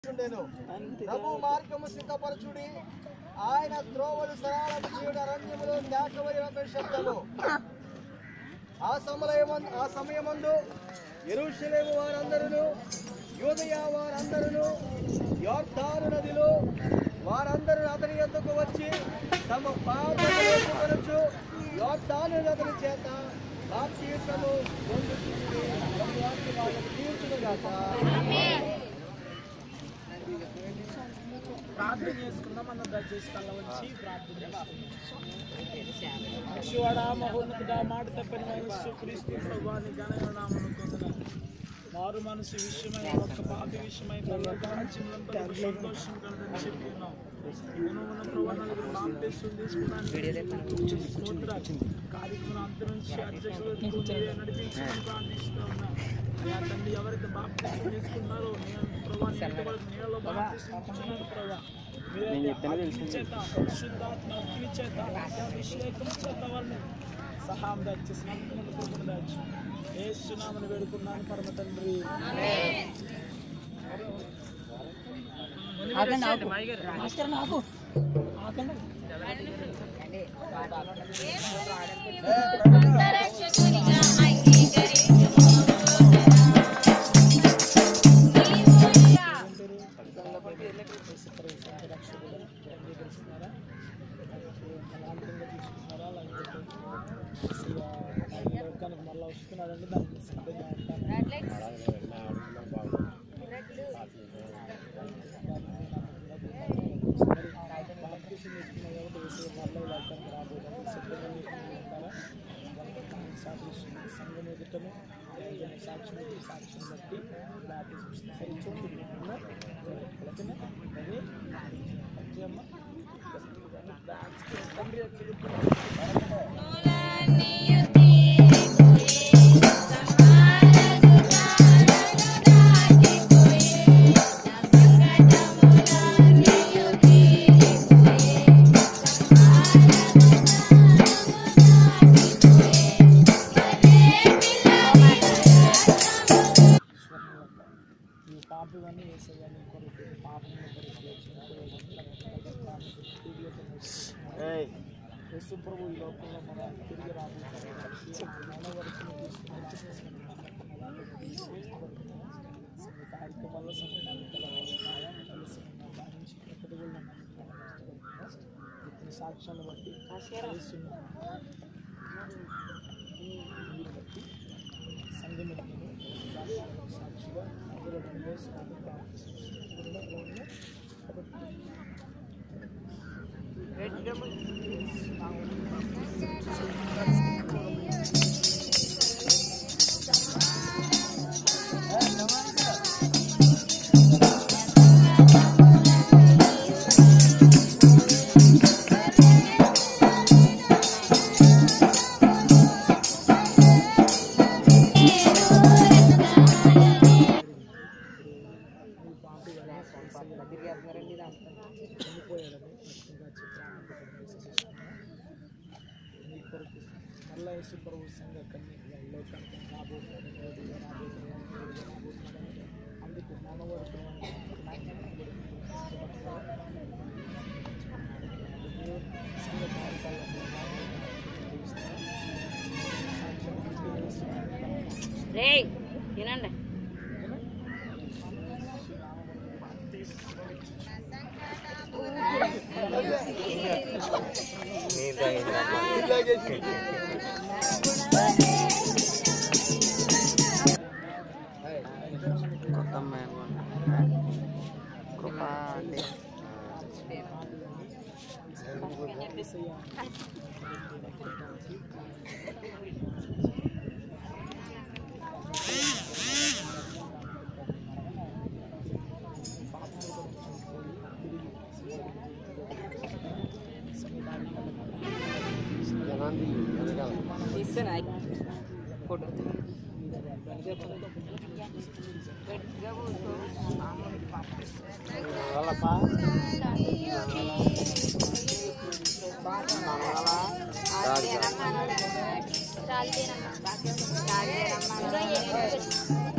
ఉండెను. ప్రభు మార్గము సిద్ధపరచుడి ఆయన త్రోవలు సరళము చేయుడు అరణ్యములో దాకవరి ఒక శబ్దము ఆ సమయమందు ఆ సమయమందు యెరూషలేము వారందరూ యోదయ వారందరూ యోర్ధాను నదిలో వారందరూ అతని యొద్దకు వచ్చి తమ పాపములు ఒప్పుకొనొచ్చు యోర్ధాను నదిని చేత బాప్తీసము పొందుతుంది వారికి వాళ్ళకు తీర్చునుగాక ప్రార్థన చేసుకుందాం అన్న దయచేసి తల వచ్చి ప్రార్థన చేసుకుందాం శివడా మహోన్నతుడా మాట తప్పని యేసు క్రీస్తు ప్రభువాని ఘనమైన నామమున కొందనాలు. మారు మనసు విషయమై ఒక్క పాపి విషయమై పరలోక రాజ్యంలో పలుకు సంతోషం కలదని చెప్పి ఉన్నాం నేను ఉన్న ప్రభు నలుగురు బాప్తీసం తీసుకోవడానికి స్తోత్రాలు. కార్యక్రమం అంతరించి అధ్యక్షులు నడిపించమని ప్రార్థిస్తూ ఉన్నాం అయ్యా తండ్రి ఎవరైతే బాప్తీసం తీసుకున్నారో నేను ప్రభా నేను వాళ్ళకి నీళ్ళలో బాప్తీసం ఇచ్చున్నాను ప్రభా మీరైతే అగ్ని చేత పరిశుద్ధాత్మ అగ్ని చేత అభిషేకం చేత వాళ్ళని సహాయం దయచేసి నమ్మకం కృపను దాచి ఏసునామని వేడుకున్నాను పరమ తండ్రి మాస్టర్ నాకు ఆకండి లోకానికి మళ్ళీ వస్తున్నాడండి దానికి సిద్ధంగా ఉంటాను బాప్తీసం తీసుకున్నాం కాబట్టి వేసే మళ్ళీ లోకానికి రాబోతుంది సిద్ధంగా ఉంటారా సాక్షి సంఘం ఎదుటను సాక్ష్యం ఎదుటి సాక్ష్యం బట్టి బాప్తీసం సరే చూడండి ఓకేనా అది అమ్మ తండ్రి ఈ పాపలన్నీ వేసేవాడిని కొరకు పాపం యేసు ప్రభు ఈ లోకంలో మన తిరిగి రాబోతున్నారు మన వరకు కార్యక్రమాల్లో సంఘటనలు కలిసి ఎక్కడి సాక్ష్యాన్ని బట్టి చేస్తున్నాం మీరు బట్టి సంఘం సాక్షిగా అందరూ పనిచేస్తున్నారు ప్రార్థిస్తున్నాం కాబట్టి మీ పాపి చనిపోయాడని ఖచ్చితంగా మీ కొరకు మళ్ళా యేసు ప్రభు సంఘ కన్య లోకానికి రాబోతున్నాడు రాబోతున్నాడు రాబోతున్నాడు అందుకు మన వరకు సంఘ కార్యక్రమాల్లో రే తినండి ఇస్తున్నా ఫోటో చాలు